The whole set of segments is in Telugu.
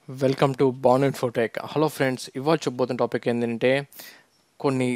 welcome to Baan infotech hello friends ఇవాళ చెప్పబోతున్న టాపిక్ ఏంటంటే కొన్ని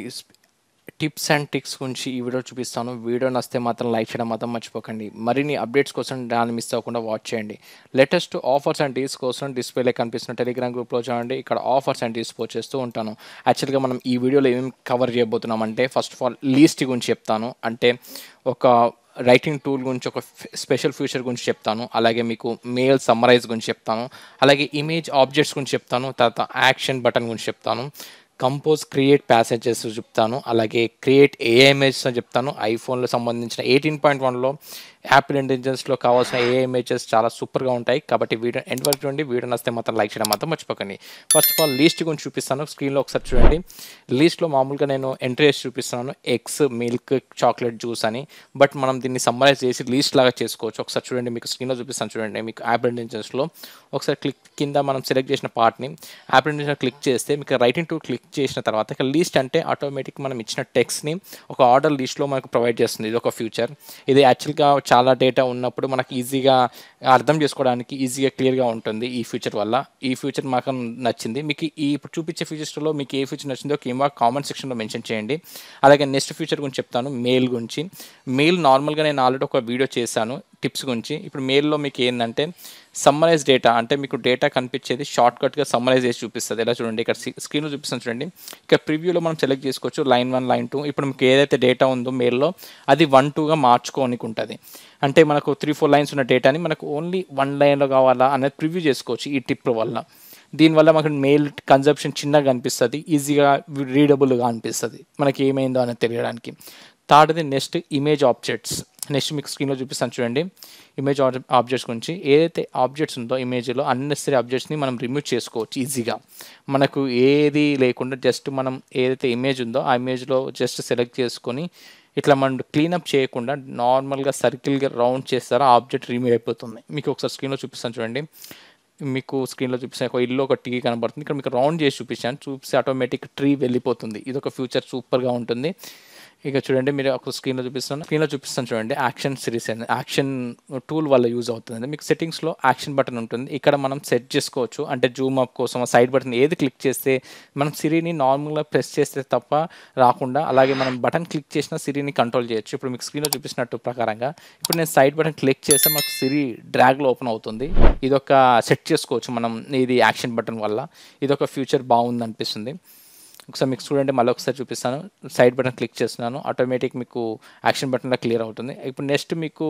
టిప్స్ అండ్ టిక్స్ గురించి ఈ వీడియో చూపిస్తాను వీడియో నస్తే మాత్రం లైక్ చేయడం మాత్రం మర్చిపోకండి మరిన్ని అప్డేట్స్ కోసం దాన్ని మిస్ అవ్వకుండా వాచ్ చేయండి లేటెస్ట్ ఆఫర్స్ అండ్ డీల్స్ కోసం డిస్ప్లేలో కనిపిస్తున్న టెలిగ్రామ్ గ్రూప్లో చూడండి ఇక్కడ ఆఫర్స్ అండ్ డీల్స్ పోస్ట్ చేస్తూ ఉంటాను యాక్చువల్గా మనం ఈ వీడియోలో ఏమేమి కవర్ చేయబోతున్నాం అంటే ఫస్ట్ ఆఫ్ ఆల్ లీస్ట్ గురించి చెప్తాను అంటే ఒక రైటింగ్ టూల్ గురించి ఒక స్పెషల్ ఫీచర్ గురించి చెప్తాను అలాగే మీకు మెయిల్ సమ్మరైజ్ గురించి చెప్తాను అలాగే ఇమేజ్ ఆబ్జెక్ట్స్ గురించి చెప్తాను తర్వాత యాక్షన్ బటన్ గురించి చెప్తాను కంపోజ్ క్రియేట్ ప్యాసేజెస్ చెప్తాను అలాగే క్రియేట్ ఏ ఇమేజెస్ అని చెప్తాను ఐఫోన్లో సంబంధించిన ఎయిటీన్ పాయింట్ వన్లో యాపిల్ ఇంటెలిజెన్స్లో కావాల్సిన ఏ ఇమేజెస్ చాలా సూపర్గా ఉంటాయి కాబట్టి వీడియో ఎండ్ వరకు చూడండి వీడియో నస్తే మాత్రం లైక్ చేయడం మాత్రం మర్చిపోకండి ఫస్ట్ ఆఫ్ ఆల్ లీస్ట్ గురించి చూపిస్తాను స్క్రీన్లో ఒకసారి చూడండి లీస్ట్లో మామూలుగా నేను ఎంట్రీ చేసి చూపిస్తున్నాను ఎగ్స్ మిల్క్ చాక్లెట్ జ్యూస్ అని బట్ మనం దీన్ని సమ్మరైజ్ చేసి లీస్ట్ లాగా చేసుకోవచ్చు ఒకసారి చూడండి మీకు స్క్రీన్లో చూపిస్తాను చూడండి మీకు యాపిల్ ఇంటెలిజెన్స్లో ఒకసారి క్లిక్ కింద మనం సెలెక్ట్ చేసిన పార్ట్ని యాపిల్ ఇంటెలిజెన్స్ క్లిక్ చేస్తే మీకు రైటింగ్ టు క్లిక్ చేసిన తర్వాత ఇక లీస్ట్ అంటే ఆటోమేటిక్ మనం ఇచ్చిన టెక్స్ట్ని ఒక ఆర్డర్ లిస్ట్లో మనకు ప్రొవైడ్ చేస్తుంది ఇది ఒక ఫ్యూచర్ ఇది యాక్చువల్గా చాలా డేటా ఉన్నప్పుడు మనకు ఈజీగా అర్థం చేసుకోవడానికి ఈజీగా క్లియర్గా ఉంటుంది ఈ ఫ్యూచర్ వల్ల ఈ ఫ్యూచర్ మాకు నచ్చింది మీకు ఈ ఇప్పుడు చూపించే ఫీచర్స్లో మీకు ఏ ఫ్యూచర్ నచ్చిందో కింద కామెంట్ సెక్షన్లో మెన్షన్ చేయండి అలాగే నెక్స్ట్ ఫ్యూచర్ గురించి చెప్తాను మెయిల్ గురించి మెయిల్ నార్మల్గా నేను ఆల్రెడీ ఒక వీడియో చేశాను టిప్స్ గురించి ఇప్పుడు మెయిల్లో మీకు ఏంటంటే సమ్మరైజ్ డేటా అంటే మీకు డేటా కనిపించేది షార్ట్ కట్గా సమ్మరైజ్ చేసి చూపిస్తుంది ఎలా చూడండి ఇక్కడ స్క్రీన్లో చూపిస్తాను చూడండి ఇక్కడ ప్రివ్యూలో మనం సెలెక్ట్ చేసుకోవచ్చు లైన్ వన్ లైన్ టూ ఇప్పుడు మీకు ఏదైతే డేటా ఉందో మెయిల్లో అది వన్ టూగా మార్చుకోనికి ఉంటుంది అంటే మనకు త్రీ ఫోర్ లైన్స్ ఉన్న డేటాని మనకు ఓన్లీ వన్ లైన్లో కావాలా అనేది ప్రివ్యూ చేసుకోవచ్చు ఈ టిప్ వల్ల దీనివల్ల మనకు మెయిల్ కన్జప్షన్ చిన్నగా అనిపిస్తుంది ఈజీగా రీడబుల్గా అనిపిస్తుంది మనకి ఏమైందో అనేది తెలియడానికి థర్డ్ది నెక్స్ట్ ఇమేజ్ ఆబ్జెక్ట్స్ నెక్స్ట్ మీకు స్క్రీన్లో చూపిస్తాను చూడండి ఇమేజ్ ఆబ్జెక్ట్స్ గురించి ఏదైతే ఆబ్జెక్ట్స్ ఉందో ఇమేజ్లో అన్నెసరీ ఆబ్జెక్ట్స్ని మనం రిమూవ్ చేసుకోవచ్చు ఈజీగా మనకు ఏది లేకుండా జస్ట్ మనం ఏదైతే ఇమేజ్ ఉందో ఆ ఇమేజ్లో జస్ట్ సెలెక్ట్ చేసుకొని ఇట్లా మనం క్లీనప్ చేయకుండా నార్మల్గా సర్కిల్గా రౌండ్ చేస్తారో ఆబ్జెక్ట్ రిమూవ్ అయిపోతుంది మీకు ఒకసారి స్క్రీన్లో చూపిస్తాను చూడండి మీకు స్క్రీన్లో చూపిస్తాను ఒక ఇల్లు ఒక టీ కనబడుతుంది ఇక్కడ మీకు రౌండ్ చేసి చూపించాను చూపిస్తే ఆటోమేటిక్ ట్రీ వెళ్ళిపోతుంది ఇది ఒక ఫ్యూచర్ సూపర్గా ఉంటుంది ఇక చూడండి మీరు ఒక స్క్రీన్లో చూపిస్తాను స్క్రీన్లో చూపిస్తాను చూడండి యాక్షన్ సిరీస్ అని యాక్షన్ టూల్ వల్ల యూజ్ అవుతుంది మీకు సెట్టింగ్స్లో యాక్షన్ బటన్ ఉంటుంది ఇక్కడ మనం సెట్ చేసుకోవచ్చు అంటే జూమ్ అప్ కోసం సైడ్ బటన్ ఏది క్లిక్ చేస్తే మనం సిరీని నార్మల్గా ప్రెస్ చేస్తే తప్ప రాకుండా అలాగే మనం బటన్ క్లిక్ చేసిన సిరీని కంట్రోల్ చేయొచ్చు ఇప్పుడు మీకు స్క్రీన్లో చూపిస్తున్నట్టు ప్రకారంగా ఇప్పుడు నేను సైడ్ బటన్ క్లిక్ చేస్తే మాకు సిరీ డ్రాగ్లో ఓపెన్ అవుతుంది ఇది ఒక సెట్ చేసుకోవచ్చు మనం ఇది యాక్షన్ బటన్ వల్ల ఇది ఒక ఫ్యూచర్ బాగుంది అనిపిస్తుంది ఒకసారి మీకు చూడండి మళ్ళీ ఒకసారి చూపిస్తాను సైడ్ బటన్ క్లిక్ చేస్తున్నాను ఆటోమేటిక్ మీకు యాక్షన్ బటన్లో క్లియర్ అవుతుంది ఇప్పుడు నెక్స్ట్ మీకు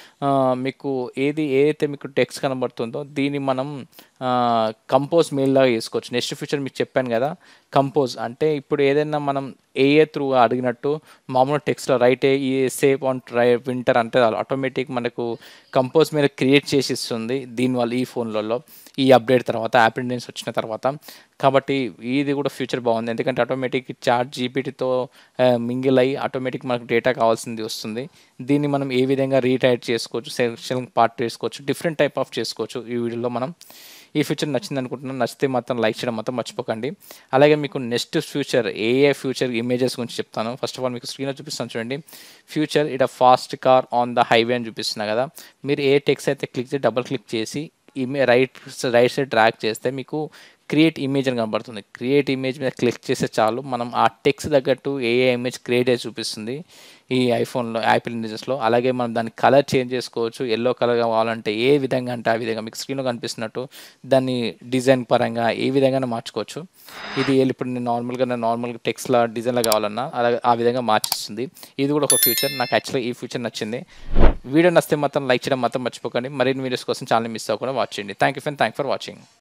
మీకు ఏది ఏదైతే మీకు టెక్స్ట్ కనబడుతుందో దీన్ని మనం కంపోజ్ మెయిల్ లాగా చేసుకోవచ్చు నెక్స్ట్ ఫ్యూచర్ మీకు చెప్పాను కదా కంపోజ్ అంటే ఇప్పుడు ఏదైనా మనం ఏఏ త్రూ అడిగినట్టు మామూలు టెక్స్ట్లో రైట్ ఏ ఈ సేఫ్ ఆన్ ట్రై వింటర్ అంటే ఆటోమేటిక్ మనకు కంపోజ్ మీద క్రియేట్ చేసి ఇస్తుంది దీనివల్ల ఈ ఫోన్లలో ఈ అప్డేట్ తర్వాత యాప్ ఇండియన్స్ వచ్చిన తర్వాత కాబట్టి ఇది కూడా ఫ్యూచర్ బాగుంది ఎందుకంటే ఆటోమేటిక్ చార్ట్ జీపీటీతో మింగిల్ అయ్యి ఆటోమేటిక్ మనకు డేటా కావాల్సింది వస్తుంది దీన్ని మనం ఏ విధంగా రీటైర్ చేసుకోవచ్చు సెక్షన్ పార్ట్ చేసుకోవచ్చు డిఫరెంట్ టైప్ ఆఫ్ చేసుకోవచ్చు ఈ వీడియోలో మనం ఈ ఫ్యూచర్ నచ్చింది అనుకుంటున్నాను నచ్చితే మాత్రం లైక్ చేయడం మాత్రం మర్చిపోకండి అలాగే మీకు నెక్స్ట్ ఫ్యూచర్ ఏ ఏ ఫ్యూచర్ ఇమేజెస్ గురించి చెప్తాను ఫస్ట్ ఆఫ్ ఆల్ మీకు స్క్రీన్లో చూపిస్తాను చూడండి ఫ్యూచర్ ఇట fast car on the highway అని చూపిస్తున్నా కదా మీరు ఏ టెక్స్ అయితే క్లిక్ చేసి డబుల్ క్లిక్ చేసి ఇమే రైట్ రైట్ సైడ్ ట్రాక్ చేస్తే మీకు క్రియేట్ ఇమేజ్ అని కనబడుతుంది క్రియేట్ ఇమేజ్ మీద క్లిక్ చేస్తే చాలు మనం ఆ టెక్స్ తగ్గట్టు ఏ ఏ ఇమేజ్ క్రియేట్ చేసి చూపిస్తుంది ఈ ఐఫోన్లో యాపిల్ ఇమేజెస్లో అలాగే మనం దాని కలర్ చేంజ్ చేసుకోవచ్చు ఎల్లో కలర్ కావాలంటే ఏ విధంగా అంటే ఆ విధంగా మీకు స్క్రీన్లో కనిపిస్తున్నట్టు దాన్ని డిజైన్ పరంగా ఏ విధంగా మార్చుకోవచ్చు ఇది ఇప్పుడు నేను నార్మల్గా నేను నార్మల్గా టెక్స్ట్లా డిజైన్లో కావాలన్నా అలా ఆ విధంగా మార్చిస్తుంది ఇది కూడా ఒక ఫ్యూచర్ నాకు యాక్చువల్గా ఈ ఫ్యూచర్ నచ్చింది వీడియో నచ్చితే మాత్రం లైక్ చేయడం మాత్రం మర్చిపోకండి మరిన్ని వీడియోస్ కోసం ఛానల్ మిస్ అవ్వకుండా వాచ్ చేయండి thank you friend thank for watching